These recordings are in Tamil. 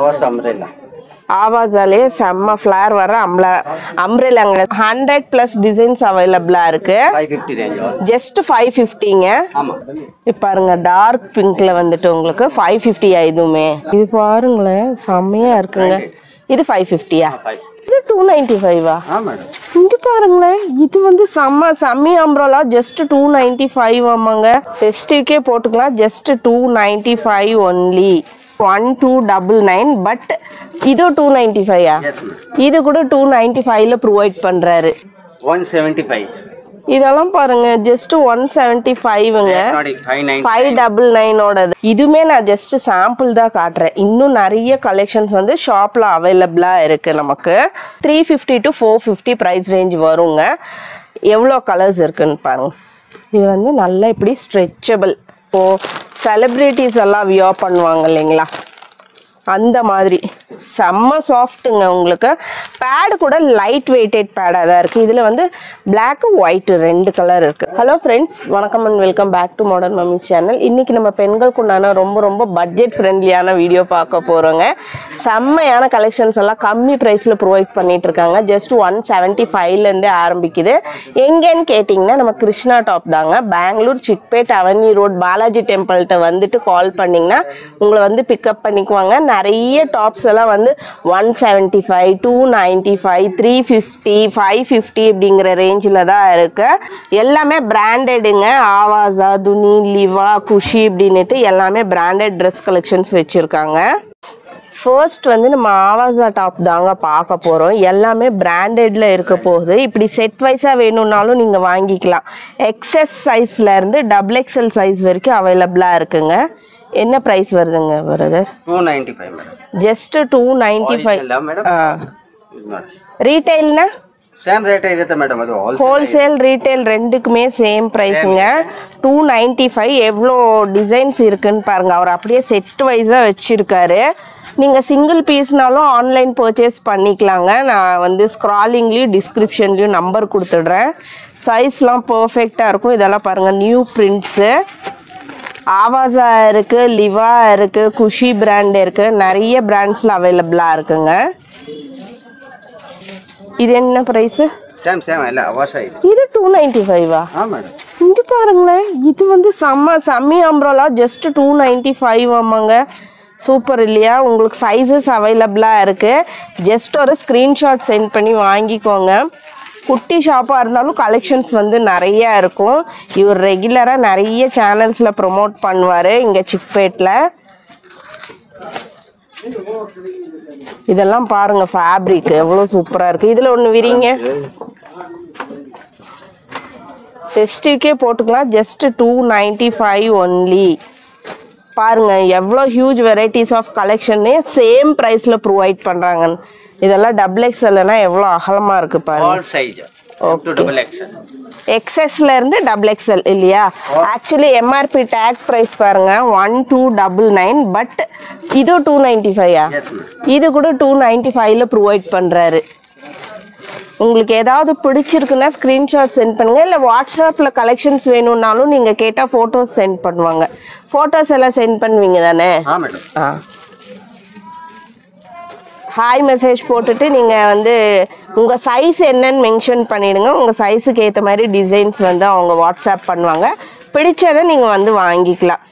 ஆவாஸ் அம்ரேலா ஆவாஸாலே செம்ம ஃப்ளேர் வர அம்லா அம்ரெல்லாங்க ஹண்ட்ரட் ப்ளஸ் டிசைன்ஸ் அவைலபிளாக இருக்கு ஃபைவ் ஃபிஃப்டி ரேஞ்ச் வரும் ஜஸ்ட் ஃபைவ் ஃபிஃப்டிங்க ஆமாம் இப்போ பாருங்க டார்க் பிங்க்ல வந்துட்டு உங்களுக்கு ஃபைவ் ஃபிஃப்டியா இதுவுமே இது பாருங்களேன் செம்மையா இருக்குங்க இது ஃபைவ் ஃபிஃப்டியா ஃபைவ் இது டூ நைன்டி ஃபைவா ஆ மேடம் இங்க பாருங்களேன் இது வந்து செம்ம செம்மி அம்ரோலா ஜஸ்ட் டூ நைன்டி ஃபைவ் ஆமாங்க ஃபெஸ்டிவ்க்கே போட்டுக்கலாம் just two ninety five only one two double nine but இது டூ நைன்டி ஃபைவா எஸ் மேம் இது கூட டூ நைன்டி ஃபைவ்ல ப்ரொவைட் பண்றாரு ஒன் செவன்ட்டி ஃபைவ் இதெல்லாம் பாருங்க ஜஸ்ட் ஒன் செவன்டி ஃபைவ்ங்க ஃபைவ் நைன் ஃபைவ் டபுள் நைனோடது இதுவுமே நான் ஜஸ்ட் சாம்பிள் தான் காட்டுறேன் இன்னும் நிறைய கலெக்ஷன்ஸ் வந்து ஷாப்பில் அவைலபிளாக இருக்குது நமக்கு three fifty to four fifty price range வருங்க எவ்வளோ கலர்ஸ் இருக்குன்னு பாருங்க இது வந்து நல்லா இப்படி ஸ்ட்ரெச்சபிள் இப்போ செலிப்ரிட்டிஸ் எல்லாம் வியர் பண்ணுவாங்க இல்லைங்களா அந்த மாதிரி செம்ம சாஃப்ட்டுங்க உங்களுக்கு பேடு கூட லைட் வெயிட்டட் பேடாக தான் இருக்குது இதில் வந்து பிளாக் ஒயிட் ரெண்டு கலர் இருக்குது ஹலோ ஃப்ரெண்ட்ஸ் வணக்கம் and welcome back to modern mummy channel இன்றைக்கி நம்ம பெண்களுக்கு உண்டான ரொம்ப ரொம்ப பட்ஜெட் ஃப்ரெண்ட்லியான வீடியோ பார்க்க போகிறோங்க செம்மையான கலெக்ஷன்ஸ் எல்லாம் கம்மி ப்ரைஸில் ப்ரொவைட் பண்ணிட்டு இருக்காங்க ஜஸ்ட் ஒன் செவன்ட்டி ஃபைவ்லேருந்தே ஆரம்பிக்குது எங்கேன்னு கேட்டிங்கன்னா நம்ம கிருஷ்ணா டாப் தாங்க பெங்களூர் சிக்பேட் அவென்யூ ரோட் பாலாஜி டெம்பிள்கிட்ட வந்துட்டு கால் பண்ணிங்கன்னா உங்களை வந்து பிக்கப் பண்ணிக்குவாங்க நிறைய டாப்ஸ் எல்லாம் வந்து one seventy five two ninety five three fifty five fifty அப்படிங்கிற ரேஞ்சில் தான் இருக்கு எல்லாமே பிராண்டடுங்க ஆவாஸா துனி லிவா குஷி அப்படின்னுட்டு எல்லாமே பிராண்டட் ட்ரெஸ் கலெக்ஷன்ஸ் வச்சுருக்காங்க ஃபர்ஸ்ட் வந்து நம்ம ஆவாஸா டாப் தாங்க பார்க்க போகிறோம் எல்லாமே பிராண்டட்ல இருக்க போகுது இப்படி செட் வைஸாக வேணும்னாலும் நீங்கள் வாங்கிக்கலாம் எக்ஸஸ் சைஸ்லேருந்து டபுள் எக்ஸல் சைஸ் வரைக்கும் அவைலபிளாக இருக்குங்க என்ன ப்ரைஸ் வருதுங்க brother two ninety five madam just two ninety five ಇಲ್ಲ ಮೇಡಮ್ ಇದು ನೋಡಿ ரீட்டைல்னா ಸೇಮ್ ರೇಟ್ ಇರುತ್ತೆ ಮೇಡಮ್ ಅದು ಆಲ್ ஹோல்சேல் ரீட்டைல் ரெண்டுக்குமே சேம் ப்ரைஸுங்க டூ நைன்ட்டி ஃபைவ் எவ்வளோ டிசைன்ஸ் இருக்குன்னு பாருங்க அவர் அப்படியே செட் வைஸாக வச்சுருக்காரு நீங்கள் சிங்கிள் பீஸ்னாலும் ஆன்லைன் பர்ச்சேஸ் பண்ணிக்கலாங்க நான் வந்து ஸ்க்ராலிங்லேயும் டிஸ்கிரிப்ஷன்லேயும் நம்பர் கொடுத்துடுறேன் சைஸ்லாம் பர்ஃபெக்டாக இருக்கும் இதெல்லாம் பாருங்கள் நியூ பிரிண்ட்ஸு ஆவாஸா இருக்குது லிவா இருக்குது குஷி பிராண்ட் இருக்குது நிறைய பிராண்ட்ஸில் அவைலபிளாக இருக்குங்க இது என்ன ப்ரைஸு ಸೇಮ್ ಸೇಮ್ ಎಲ್ಲ ಅವಶ್ಯ ಇದೆ இது டூ நைன்டி ஃபைவா ಹಾಂ ಮೇಡಮ್ இங்க பாருங்களேன் இது வந்து செம்ம செம்மி அம்ப்ரோலா ஜஸ்ட் டூ நைன்டி ஃபைவ் ஆமாங்க சூப்பர் இல்லையா உங்களுக்கு சைஸஸ் அவைலபிளாக இருக்குது ஜஸ்ட் ஒரு ஸ்க்ரீன்ஷாட் சென்ட் பண்ணி வாங்கிக்கோங்க குட்டி ஷாப்பாக இருந்தாலும் கலெக்ஷன்ஸ் வந்து நிறைய இருக்கும் இவர் ரெகுலராக நிறைய சேனல்ஸில் ப்ரொமோட் பண்ணுவார் இங்கே சிக்பேட்டில் இதெல்லாம் பாருங்க ஃபேப்ரிக் எவ்வளோ சூப்பராக இருக்குது இதில் ஒன்று விரிங்க ஃபெஸ்டிவ்க்கே போட்டுக்கலாம் just two ninety five only பாருங்க எவ்வளோ ஹியூஜ் வெரைட்டிஸ் ஆஃப் கலெக்ஷனே சேம் ப்ரைஸில் ப்ரொவைட் பண்ணுறாங்க இதெல்லாம் டபுள் எக்ஸ்எல்னா எவ்வளோ அகலமாக இருக்குது பாருங்க all size to double XL எக்ஸ்எஸ்ல இருந்து டபுள் எக்ஸ்எல் இல்லையா ஆக்சுவலி எம்ஆர்பி டேக் ப்ரைஸ் பாருங்க one two double nine but இது டூ நைன்டி ஃபைவா ಎಸ್ ಮೇಡಮ್ இது கூட டூ நைன்டி ஃபைவ்ல ப்ரொவைட் பண்ணுறாரு உங்களுக்கு ஏதாவது பிடிச்சிருக்குன்னா ஸ்க்ரீன்ஷாட் சென்ட் பண்ணுங்கள் இல்லை வாட்ஸ்அப்பில் கலெக்ஷன்ஸ் வேணும்னாலும் நீங்கள் கேட்டால் ஃபோட்டோஸ் சென்ட் பண்ணுவாங்க ஃபோட்டோஸ் எல்லாம் சென்ட் பண்ணுவீங்க தானே ಹಾಂ ಮೇಡಮ್ ஆ ஹாய் மெசேஜ் போட்டுட்டு நீங்கள் வந்து உங்கள் சைஸ் என்னன்னு மென்ஷன் பண்ணிடுங்க உங்கள் சைஸுக்கு ஏற்ற மாதிரி டிசைன்ஸ் வந்து அவங்க வாட்ஸ்அப் பண்ணுவாங்க பிடிச்சதை நீங்கள் வந்து வாங்கிக்கலாம்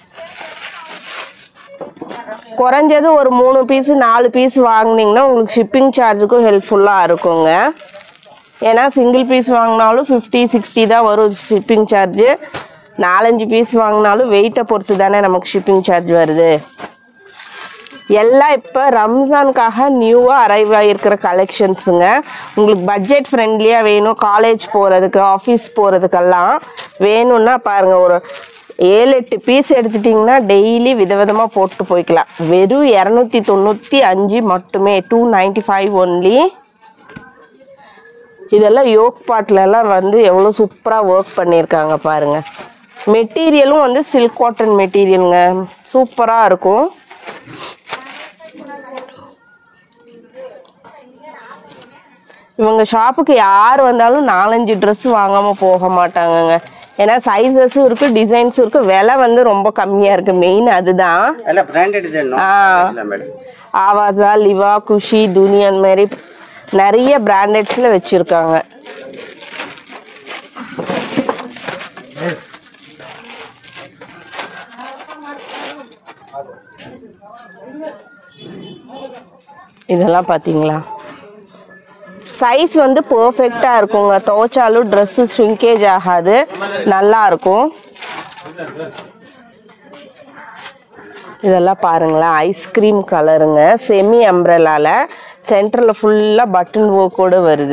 குறைஞ்சது ஒரு மூணு பீஸு நாலு பீஸ் வாங்குனீங்கன்னா உங்களுக்கு ஷிப்பிங் சார்ஜுக்கும் ஹெல்ப்ஃபுல்லாக இருக்குங்க ஏன்னா சிங்கிள் பீஸ் வாங்கினாலும் ஃபிஃப்டி சிக்ஸ்டி தான் வரும் ஷிப்பிங் சார்ஜு நாலஞ்சு பீஸ் வாங்கினாலும் வெயிட்டை பொறுத்து தானே நமக்கு ஷிப்பிங் சார்ஜ் வருது எல்லாம் இப்போ ரம்ஜானுக்காக நியூவாக அரைவ் ஆகிருக்கிற கலெக்ஷன்ஸுங்க உங்களுக்கு பட்ஜெட் ஃப்ரெண்ட்லியாக வேணும் காலேஜ் போகிறதுக்கு ஆஃபீஸ் போகிறதுக்கெல்லாம் வேணும்னா பாருங்கள் ஒரு ஏழு எட்டு பீஸ் எடுத்துட்டிங்கன்னா டெய்லி விதவிதமாக போட்டு போய்க்கலாம் வெறும் இரநூத்தி தொண்ணூற்றி அஞ்சு மட்டுமே டூ நைன்ட்டி ஃபைவ் ஒன்லி இதெல்லாம் யோக் பாட்டிலெல்லாம் வந்து எவ்வளோ சூப்பராக ஒர்க் பண்ணியிருக்காங்க பாருங்கள் மெட்டீரியலும் வந்து சில்க் காட்டன் மெட்டீரியலுங்க சூப்பராக இருக்கும் இவங்க ஷாப்புக்கு யார் வந்தாலும் நாலஞ்சு ட்ரெஸ் வாங்காமல் போக மாட்டாங்கங்க ஏன்னா சைஸஸும் இருக்கு டிசைன்ஸும் இருக்கு விலை வந்து ரொம்ப கம்மியா இருக்கு மெயின் அதுதான் ಎಲ್ಲ ಬ್ರಾಂಡೆಡ್ ಇದೆ ನೋ ಆ. ಇಲ್ಲ ಮೇಡಮ್ ஆவாசா லிவா குஷி துனியன் மாதிரி நிறைய பிராண்டட்ஸ்ல வச்சிருக்காங்க இதெல்லாம் பாத்தீங்களா சைஸ் வந்து பர்ஃபெக்டா இருக்குங்க துவைச்சாலும் ட்ரெஸ்ஸு ஷ்ரிங்கேஜ் ஆகாது நல்லா இருக்கும் இதெல்லாம் பாருங்களேன் ஐஸ்கிரீம் கலருங்க செமி அம்ப்ரெல்லால சென்டரில் ஃபுல்லாக பட்டன் ஒர்க்கோடு வருது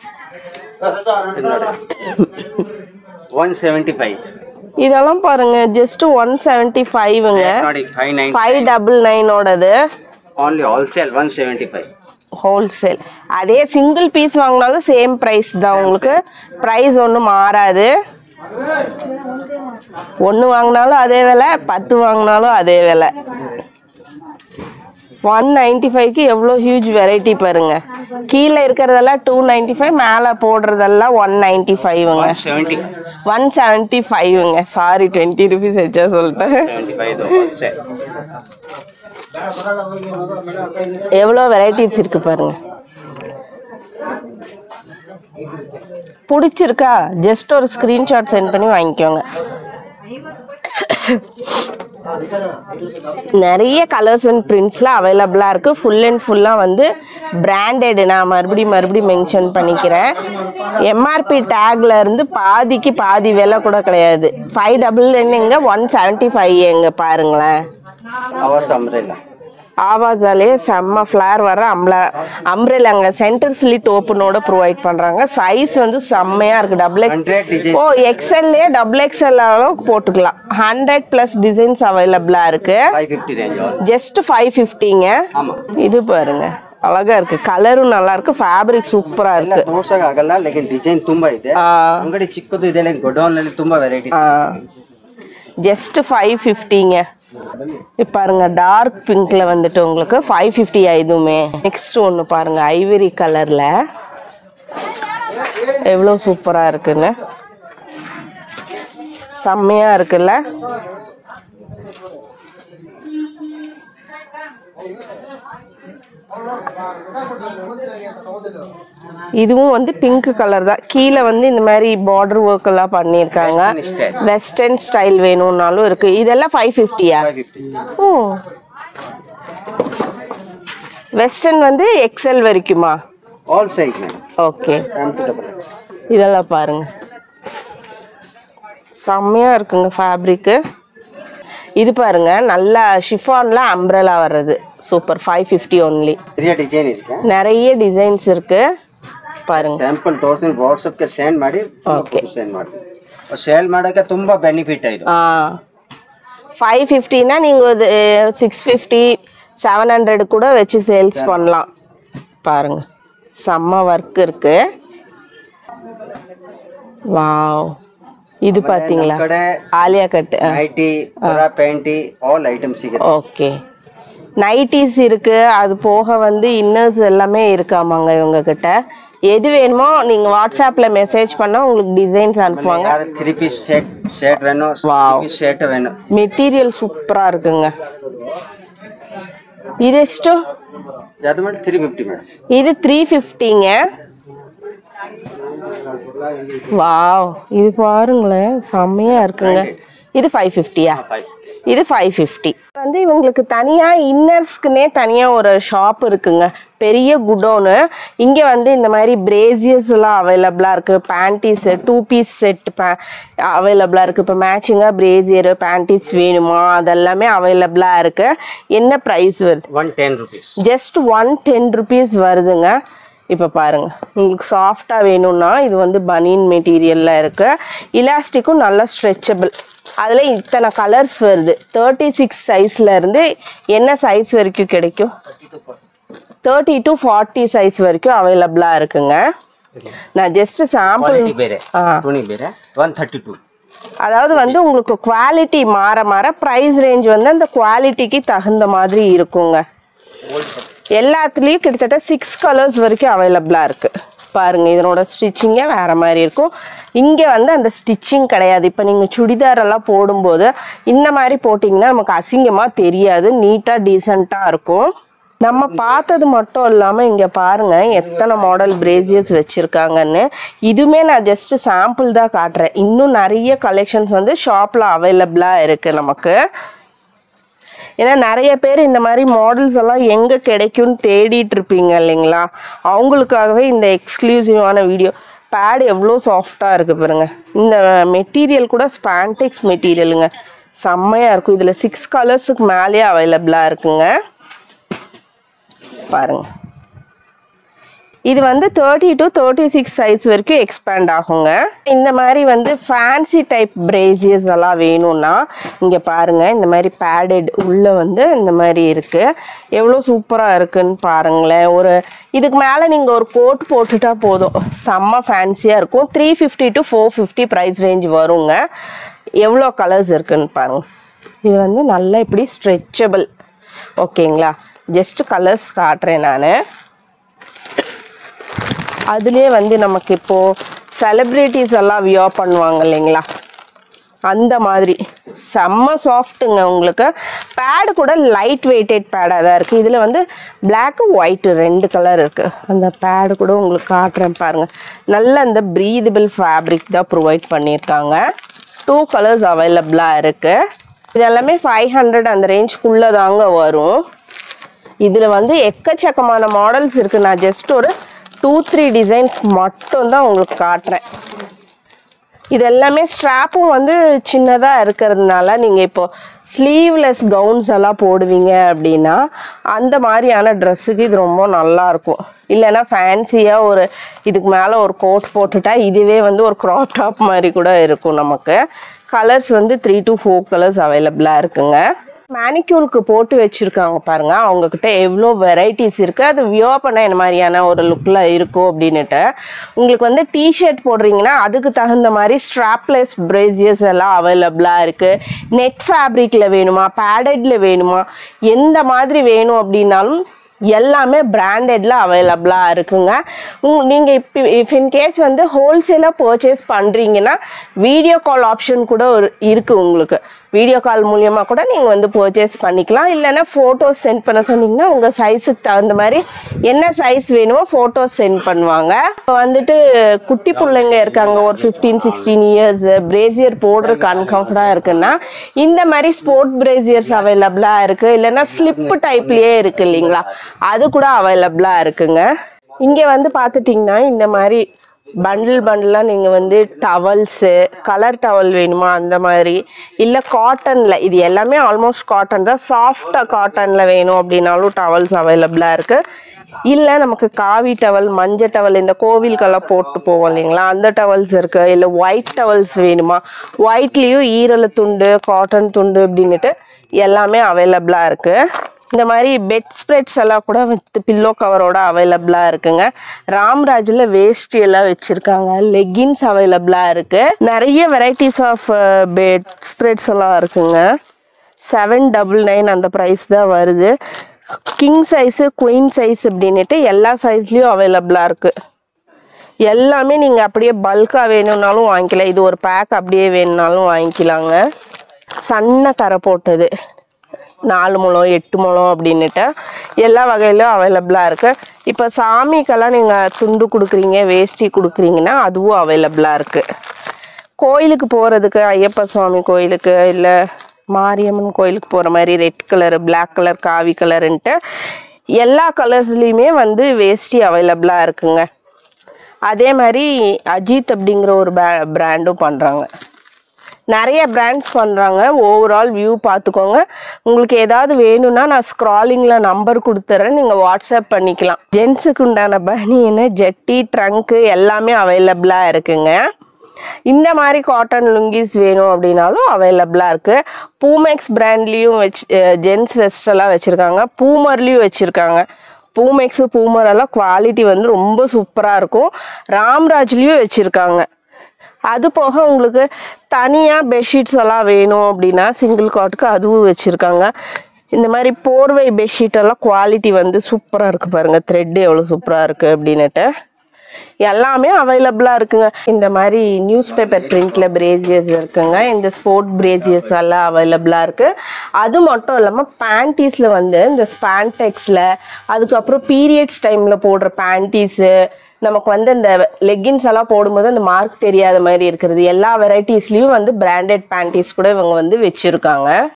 ಒನ್ ಸೆವೆಂಟಿ ಫೈವ್ இதெல்லாம் பாருங்க ஜஸ்ட் ஒன் செவன்ட்டி ஃபைவ்ங்க ನೋಡಿ ಫೈವ್ ನೈನ್ ஃபைவ் டபுள் நைனோடது only wholesale one seventy five wholesale அதே சிங்கிள் பீஸ் வாங்கினாலும் சேம் ப்ரைஸ் தான் உங்களுக்கு ப்ரைஸ் ஒன்றும் மாறாது ஒன்று வாங்கினாலும் அதே விலை பத்து வாங்கினாலும் அதே விலை ஒன் நைன்டி ஃபைவ்க்கு எவ்வளோ ஹியூஜ் வெரைட்டி பாருங்க கீழே இருக்கிறதெல்லாம் டூ நைன்டி ஃபைவ் மேலே போடுறதெல்லாம் ஒன் நைன்டி ஃபைவ்ங்க ಒನ್ ಸೆವೆಂಟಿ ஒன் செவன்ட்டி ஃபைவ்ங்க சாரி டுவெண்ட்டி ருபீஸ் வச்சா சொல்லிட்டேன் ಸೆವೆಂಟಿ ಫೈವ್ ಹೋಲ್ಸೇಲ್ எவ்வளோ வெரைட்டிஸ் இருக்கு பாருங்க பிடிச்சிருக்கா ஜஸ்ட் ஒரு ஸ்க்ரீன்ஷாட் சென்ட் பண்ணி வாங்கிக்கோங்க நிறைய கலர்ஸ் அண்ட் பிரிண்ட்ஸ்லாம் அவைலபிளாக இருக்குது ஃபுல் அண்ட் ஃபுல்லாக வந்து பிராண்டட் நான் மறுபடியும் மறுபடியும் மென்ஷன் பண்ணிக்கிறேன் எம்ஆர்பி டேக்ல இருந்து பாதிக்கு பாதி விலை கூட கிடையாது ஃபைவ் டபுள் எங்க ஒன் செவன்ட்டி ஃபைவ் எங்க பாருங்களேன் ಅವರ್ಸ್ ಅಂಬ್ರೆಲ್ಲ ஆவாஸாலே செம்ம ஃப்ளேர் வர அம்லா அம்ப்ரெல்லாங்க சென்டர் ஸ்லிட் ஓப்பனோட ப்ரொவைட் பண்ணுறாங்க சைஸ் வந்து செம்மையாக இருக்குது டபுள் எக்ஸ் ಹಂಡ್ರೆಡ್ ಡಿಸೈನ್ ஓ எக்ஸ்எல்லே டபுள் எக்ஸ்எல்லாலும் போட்டுக்கலாம் ஹண்ட்ரட் ப்ளஸ் டிசைன்ஸ் அவைலபிளாக இருக்குது five fifty range just five ஃபிஃப்டிங்க ಆಮಾ இது பாருங்க அழகா இருக்கு கலரும் நல்லா இருக்கு ஃபேப்ரிக் சூப்பரா ಎಲ್ಲ இருக்கு ತೋರ್ಸಕ್ ಆಗಲ್ಲ ಲೇಕಿನ್ ಡಿಸೈನ್ ತುಂಬಾ ಇದೆ ಆ, ಅಂಗಡಿ ಚಿಕ್ಕದು ಇದೆ ಲೈಕ್ ಗೊಡೌನ್ ನಲ್ಲಿ ತುಂಬಾ ವೆರೈಟಿ ஆ ஜஸ்ட் ஃபைவ் ஃபிஃப்டிங்க இப்போ பாருங்க டார்க் பிங்க்ல வந்துட்டு உங்களுக்கு ஃபைவ் ஃபிஃப்டி இதுவுமே நெக்ஸ்ட் ஒன்று பாருங்க ஐவரி கலர்ல எவ்வளோ சூப்பரா இருக்குன்னு செம்மையா இருக்குல்ல இதுவும் வந்து பிங்க் கலர் தான் கீழே வந்து இந்த மாதிரி பார்டர் ஒர்க் எல்லாம் பண்ணியிருக்காங்க style. வெஸ்டர்ன் ஸ்டைல் வேணும்னாலும் இருக்கு இதெல்லாம் ஃபைவ் ஃபிஃப்டியா ಫೈವ್ ಫಿಫ್ಟಿ ஓ வெஸ்டர்ன் வந்து எக்ஸல் வரைக்குமா all size madam okay M to double இதெல்லாம் பாருங்க செம்மையா இருக்குங்க ஃபேப்ரிக்கு இது பாருங்க நல்லா ஷிஃபான்ல அம்ப்ரெலா வர்றது super five fifty only three design ಇದೆ நிறைய டிசைன்ஸ் இருக்கு பாருங்க ಸ್ಯಾಂಪಲ್ ತೋರಿಸಿ ವಾಟ್ಸಪ್ಗೆ ಸೆಂಡ್ ಮಾಡಿ Okay. ಸೆಂಡ್ ಮಾಡ್ತೀವಿ ಸೇಲ್ ಮಾಡೋಕ್ಕೆ ತುಂಬಾ ಬೆನಿಫಿಟ್ ಇದು ஆ ஃபைவ் ஃபிஃப்டினா நீங்கள் இது சிக்ஸ் ஃபிஃப்டி செவன் ஹண்ட்ரட் கூட வச்சு சேல்ஸ் பண்ணலாம் பாருங்க செம்ம ஒர்க் இருக்கு வாவ் இது பார்த்தீங்களா ನಮ್ ಕಡೆ ஆலியா கட்டு ನೈಟಿ ಪರ ಪ್ಯಾಂಟಿ ಆಲ್ ಐಟಮ್ ಸಿಗುತ್ತೆ ஓகே நைட்டிஸ் இருக்கு அது போக வந்து இன்னர்ஸ் எல்லாமே இருக்காமாங்க இவங்க கிட்ட எது வேணுமோ நீங்க வாட்ஸ்அப்ல மெசேஜ் பண்ணா உங்களுக்கு டிசைன்ஸ் அனுப்புவாங்க ಯಾರು ತ್ರೀ ಪೀಸ್ ಸೆಟ್ ಸೆಟ್ ವೇಣು Wow. ಪೀಸ್ ಸೆಟ್ ವೇಣು மெட்டீரியல் சூப்பரா இருக்குங்க இது ಎಷ್ಟು ಅದು ಮಾಡಿ ತ್ರೀ ಫಿಫ್ಟಿ ಮೇಡಮ್ இது த்ரீ ஃபிஃப்டிங்க வாவ் இது பாருங்களேன் செம்மையா இருக்குங்க இது ஃபைவ் ஃபிஃப்டியா ಫೈವ್ இது ஃபைவ் ஃபிஃப்டி வந்து இவங்களுக்கு தனியாக இன்னர்ஸ்க்குனே தனியாக ஒரு ஷாப் இருக்குங்க பெரிய குடோனு இங்கே வந்து இந்த மாதிரி பிரேசியஸ் எல்லாம் அவைலபிளாக இருக்குது பேண்டீஸ் டூ பீஸ் செட் பே அவைலபிளாக இருக்குது இப்போ மேட்சிங்காக பிரேசியரு பேண்டீஸ் வேணுமா அதெல்லாமே அவைலபிளாக இருக்குது என்ன ப்ரைஸ் வருது one ten rupees just one ten rupees வருதுங்க இப்போ பாருங்க உங்களுக்கு சாஃப்டாக வேணும்னா இது வந்து பனியன் மெட்டீரியலில் இருக்கு இலாஸ்டிக்கும் நல்லா ஸ்ட்ரெச்சபிள் அதில் இத்தனை கலர்ஸ் வருது தேர்ட்டி சிக்ஸ் சைஸ்ல இருந்து என்ன சைஸ் வரைக்கும் கிடைக்கும் தேர்ட்டி டு ஃபார்ட்டி சைஸ் வரைக்கும் அவைலபிளாக இருக்குங்க நான் ஜஸ்ட் சாம்பிள் ಕ್ವಾಲಿಟಿ ಬೇರೆ ஆ ತುಣಿ ಬೇರೆ ಒನ್ ಥರ್ಟಿ ಟೂ அதாவது வந்து உங்களுக்கு குவாலிட்டி மாற மாற ப்ரைஸ் ரேஞ்ச் வந்து அந்த குவாலிட்டிக்கு தகுந்த மாதிரி இருக்குங்க எல்லாத்துலேயும் கிட்டத்தட்ட சிக்ஸ் கலர்ஸ் வரைக்கும் அவைலபிளாக இருக்குது பாருங்க இதனோட ஸ்டிச்சிங்கே வேறு மாதிரி இருக்கும் இங்கே வந்து அந்த ஸ்டிச்சிங் கிடையாது இப்போ நீங்கள் சுடிதார் எல்லாம் போடும்போது இந்த மாதிரி போட்டிங்கன்னா நமக்கு அசிங்கமாக தெரியாது நீட்டாக டீசெண்டாக இருக்கும் நம்ம பார்த்தது மட்டும் இல்லாமல் இங்கே பாருங்க எத்தனை மாடல் பிரேசியர்ஸ் வச்சுருக்காங்கன்னு இதுவுமே நான் ஜஸ்ட் சாம்பிள் தான் காட்டுறேன் இன்னும் நிறைய கலெக்ஷன்ஸ் வந்து ஷாப்பில் அவைலபிளாக இருக்குது நமக்கு ஏன்னா நிறைய பேர் இந்த மாதிரி மாடல்ஸ் எல்லாம் எங்கே கிடைக்கும்னு தேடிட்டு இருப்பீங்க இல்லைங்களா அவங்களுக்காகவே இந்த எக்ஸ்க்ளூசிவான வீடியோ பேட் எவ்வளோ சாஃப்டாக இருக்குது பாருங்க இந்த மெட்டீரியல் கூட ஸ்பான்டெக்ஸ் மெட்டீரியலுங்க செம்மையாக இருக்கும் இதில் சிக்ஸ் கலர்ஸுக்கு மேலேயே அவைலபிளாக இருக்குங்க பாருங்க இது வந்து thirty to thirty six size வரைக்கும் எக்ஸ்பேண்ட் ஆகுங்க இந்த மாதிரி வந்து ஃபேன்சி டைப் பிரேசியஸ் எல்லாம் வேணும்னா இங்கே பாருங்க இந்த மாதிரி பேடட் உள்ள வந்து இந்த மாதிரி இருக்கு எவ்வளோ சூப்பராக இருக்குன்னு பாருங்களேன் ஒரு இதுக்கு மேலே நீங்கள் ஒரு கோட் போட்டுட்டா போதும் செம்ம ஃபேன்சியாக இருக்கும் three fifty to four fifty price range வருங்க எவ்வளோ கலர்ஸ் இருக்குன்னு பாருங்க இது வந்து நல்லா இப்படி ஸ்ட்ரெச்சபிள் ஓகேங்களா ஜஸ்ட் கலர்ஸ் காட்டுறேன் நான் அதுலேயே வந்து நமக்கு இப்போது செலிப்ரிட்டிஸ் எல்லாம் வியோ பண்ணுவாங்க இல்லைங்களா அந்த மாதிரி செம்ம சாஃப்ட்டுங்க உங்களுக்கு பேடு கூட லைட் வெயிட்டட் பேடாக தான் இருக்குது இதில் வந்து பிளாக்கு ஒயிட்டு ரெண்டு கலர் இருக்குது அந்த பேடு கூட உங்களுக்கு காட்டுறேன் பாருங்கள் நல்ல அந்த ப்ரீதபிள் ஃபேப்ரிக் தான் ப்ரொவைட் பண்ணியிருக்காங்க டூ கலர்ஸ் அவைலபிளாக இருக்குது இது எல்லாமே ஃபைவ் ஹண்ட்ரட் அந்த ரேஞ்ச்குள்ளே தாங்க வரும் இதில் வந்து எக்கச்சக்கமான மாடல்ஸ் இருக்குது நான் ஜஸ்ட் ஒரு டூ த்ரீ டிசைன்ஸ் மட்டும் தான் உங்களுக்கு காட்டுறேன் இது எல்லாமே ஸ்ட்ராப்பும் வந்து சின்னதாக இருக்கிறதுனால நீங்கள் இப்போ ஸ்லீவ்லெஸ் கவுன்ஸ் எல்லாம் போடுவீங்க அப்படின்னா அந்த மாதிரியான ட்ரெஸ்ஸுக்கு இது ரொம்ப நல்லா இருக்கும் இல்லைன்னா ஃபேன்சியாக ஒரு இதுக்கு மேலே ஒரு கோட் போட்டுட்டா இதுவே வந்து ஒரு க்ராப் டாப் மாதிரி கூட இருக்கும் நமக்கு கலர்ஸ் வந்து த்ரீ டு ஃபோர் கலர்ஸ் அவைலபிளாக இருக்குங்க மேனிக்யூருக்கு போட்டு வச்சுருக்காங்க பாருங்க அவங்கக்கிட்ட எவ்வளோ வெரைட்டிஸ் இருக்குது அது வியோ பண்ண என்ன மாதிரியான ஒரு லுக்கில் இருக்கும் அப்படின்னுட்டு உங்களுக்கு வந்து டிஷர்ட் போடுறீங்கன்னா அதுக்கு தகுந்த மாதிரி ஸ்ட்ராப்லெஸ் பிரேசியஸ் எல்லாம் அவைலபிளாக இருக்குது நெட் ஃபேப்ரிக்கில் வேணுமா பேடட்ல வேணுமா எந்த மாதிரி வேணும் அப்படின்னாலும் எல்லாமே பிராண்டட்ல அவைலபிளாக இருக்குங்க உங் நீங்கள் இப்போ இஃப் இன் கேஸ் வந்து ஹோல்சேலாக பர்ச்சேஸ் பண்ணுறீங்கன்னா வீடியோ கால் ஆப்ஷன் கூட ஒரு இருக்குது உங்களுக்கு வீடியோ கால் மூலியமாக கூட நீங்கள் வந்து பர்ச்சேஸ் பண்ணிக்கலாம் இல்லைன்னா ஃபோட்டோஸ் சென்ட் பண்ண சொன்னீங்கன்னா உங்கள் சைஸுக்கு தகுந்த மாதிரி என்ன சைஸ் வேணுமோ ஃபோட்டோஸ் சென்ட் பண்ணுவாங்க இப்போ வந்துட்டு குட்டி பிள்ளைங்க இருக்காங்க ஒரு ஃபிஃப்டீன் சிக்ஸ்டீன் இயர்ஸ் பிரேசியர் போடுறதுக்கு அன்கம்ஃபர்டாக இருக்குன்னா இந்த மாதிரி ஸ்போர்ட் பிரேசியர்ஸ் அவைலபிளாக இருக்குது இல்லைன்னா ஸ்லிப்பு டைப்லேயே இருக்குது இல்லைங்களா அது கூட அவைலபிளாக இருக்குங்க இங்கே வந்து பார்த்துட்டிங்கன்னா இந்த மாதிரி பண்டில் பண்டிலாக நீங்கள் வந்து டவல்ஸு கலர் டவல் வேணுமா அந்த மாதிரி இல்லை காட்டனில் இது எல்லாமே ஆல்மோஸ்ட் காட்டன் தான் சாஃப்டாக காட்டனில் வேணும் அப்படின்னாலும் டவல்ஸ் அவைலபிளாக இருக்குது இல்லை நமக்கு காவி டவல் மஞ்சள் டவல் இந்த கோவிலுக்கெல்லாம் போட்டு போவோம் இல்லைங்களா அந்த டவல்ஸ் இருக்கு இல்லை ஒயிட் டவல்ஸ் வேணுமா ஒயிட்லேயும் ஈரல துண்டு காட்டன் துண்டு அப்படின்னுட்டு எல்லாமே அவைலபிளாக இருக்கு இந்த மாதிரி பெட் ஸ்ப்ரெட்ஸ் எல்லாம் கூட வித் பில்லோ கவரோட அவைலபிளாக இருக்குங்க ராம்ராஜில் வேஷ்டி எல்லாம் வச்சுருக்காங்க லெகின்ஸ் அவைலபிளாக இருக்கு நிறைய வெரைட்டிஸ் ஆஃப் பெட் ஸ்ப்ரெட்ஸ் எல்லாம் இருக்குங்க செவன் டபுள் நைன் அந்த ப்ரைஸ் தான் வருது கிங் சைஸு குயின் சைஸ் அப்படின்னுட்டு எல்லா சைஸ்லேயும் அவைலபிளாக இருக்குது எல்லாமே நீங்கள் அப்படியே பல்காக வேணும்னாலும் வாங்கிக்கலாம் இது ஒரு பேக் அப்படியே வேணும்னாலும் வாங்கிக்கலாங்க சன்ன கரை போட்டது நாலு முழம் எட்டு முழம் அப்படின்னுட்டு எல்லா வகையிலும் அவைலபிளாக இருக்குது இப்போ சாமிக்கெல்லாம் நீங்கள் துண்டு கொடுக்குறீங்க வேஷ்டி கொடுக்குறீங்கன்னா அதுவும் அவைலபிளாக இருக்குது கோயிலுக்கு போகிறதுக்கு ஐயப்ப சுவாமி கோயிலுக்கு இல்லை மாரியம்மன் கோயிலுக்கு போகிற மாதிரி ரெட் கலர் Black கலர் காவி கலருன்ட்டு எல்லா கலர்ஸ்லேயுமே வந்து வேஷ்டி அவைலபிளாக இருக்குங்க அதே மாதிரி அஜித் அப்படிங்கிற ஒரு பிராண்டும் பண்ணுறாங்க நிறைய பிராண்ட்ஸ் பண்ணுறாங்க ஓவரால் வியூ பார்த்துக்கோங்க உங்களுக்கு ஏதாவது வேணும்னா நான் ஸ்க்ராலிங்கில் நம்பர் கொடுத்துட்றேன் நீங்கள் வாட்ஸ்அப் பண்ணிக்கலாம் ஜென்ஸுக்கு உண்டான பனியனு ஜெட்டி ட்ரங்க்கு எல்லாமே அவைலபிளாக இருக்குங்க இந்த மாதிரி காட்டன் லுங்கிஸ் வேணும் அப்படின்னாலும் அவைலபிளாக இருக்குது பூமெக்ஸ் பிராண்ட்லேயும் வச்சு ஜென்ஸ் வெஸ்டெல்லாம் வச்சுருக்காங்க பூமர்லேயும் வச்சுருக்காங்க பூமெக்ஸு பூமர் எல்லாம் குவாலிட்டி வந்து ரொம்ப சூப்பராக இருக்கும் ராம்ராஜ்லேயும் வச்சுருக்காங்க அது போக உங்களுக்கு தனியாக பெட்ஷீட்ஸ் எல்லாம் வேணும் அப்படின்னா சிங்கிள் காட்டுக்கு அதுவும் வச்சுருக்காங்க இந்த மாதிரி போர்வை பெட்ஷீட் எல்லாம் குவாலிட்டி வந்து சூப்பராக இருக்கு பாருங்க த்ரெட் எவ்வளோ சூப்பராக இருக்கு அப்படின்னுட்டு எல்லாமே அவைலபிளாக இருக்குங்க இந்த மாதிரி நியூஸ் பேப்பர் பிரிண்ட்ல பிரேசியர்ஸ் இருக்குங்க இந்த ஸ்போர்ட் பிரேசியர்ஸ் எல்லாம் அவைலபிளாக இருக்கு அது மட்டும் இல்லாமல் பேண்டீஸில் வந்து இந்த ஸ்பான்டெக்ஸில் அதுக்கப்புறம் பீரியட்ஸ் டைமில் போடுற பேண்டீஸு நமக்கு வந்து இந்த லெக்கின்ஸ் எல்லாம் போடும்போது அந்த மார்க் தெரியாத மாதிரி இருக்கிறது எல்லா வெரைட்டிஸ்லேயும் வந்து பிராண்டட் பேண்டீஸ் கூட இவங்க வந்து வச்சுருக்காங்க